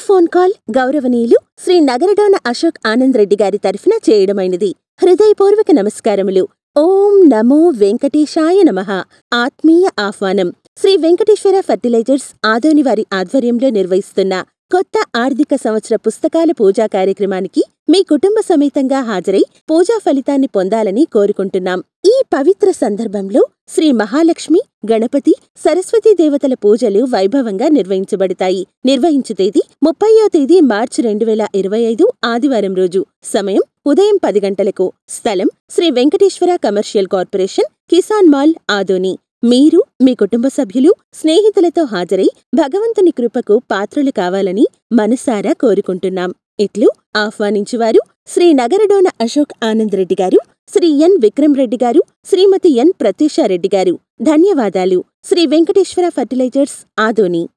Phone call గౌరవనీయులు శ్రీ నగరడోన అశోక్ ఆనంద్ రెడ్డి గారి తరఫున చేయడమైనది. హృదయపూర్వక నమస్కారములు. ఓం నమో వెంకటేశాయ నమః ఆత్మీయ ఆహ్వానం. శ్రీ వెంకటేశ్వర ఫర్టిలైజర్స్ ఆదోని వారి ఆధ్వర్యంలో నిర్వహిస్తున్న కొత్త ఆర్థిక సంవత్సర పుస్తకాల పూజా కార్యక్రమానికి మీ కుటుంబ సమేతంగా హాజరై పూజా ఫలితాన్ని పొందాలని కోరుకుంటున్నాం. ఈ పవిత్ర సందర్భంలో శ్రీ మహాలక్ష్మి, గణపతి, సరస్వతీ దేవతల పూజలు వైభవంగా నిర్వహించబడతాయి. నిర్వహించు తేదీ ముప్పైయో తేదీ మార్చి రెండు వేల ఇరవై ఐదు ఆదివారం రోజు. సమయం ఉదయం పది గంటలకు. స్థలం Sri Venkateswara commercial corporation, Kisan mall, Adoni. మీరు, మీ కుటుంబ సభ్యులు, స్నేహితులతో హాజరై భగవంతుని కృపకు పాత్రులు కావాలని మనసారా కోరుకుంటున్నాం. ఇట్లు ఆహ్వానించువారు శ్రీ నగరడోన అశోక్ ఆనంద్ రెడ్డి గారు, శ్రీ ఎన్ విక్రమ్ రెడ్డి గారు, శ్రీమతి ఎన్ ప్రత్యూషారెడ్డి గారు. ధన్యవాదాలు. శ్రీ వెంకటేశ్వర ఫర్టిలైజర్స్ ఆదోని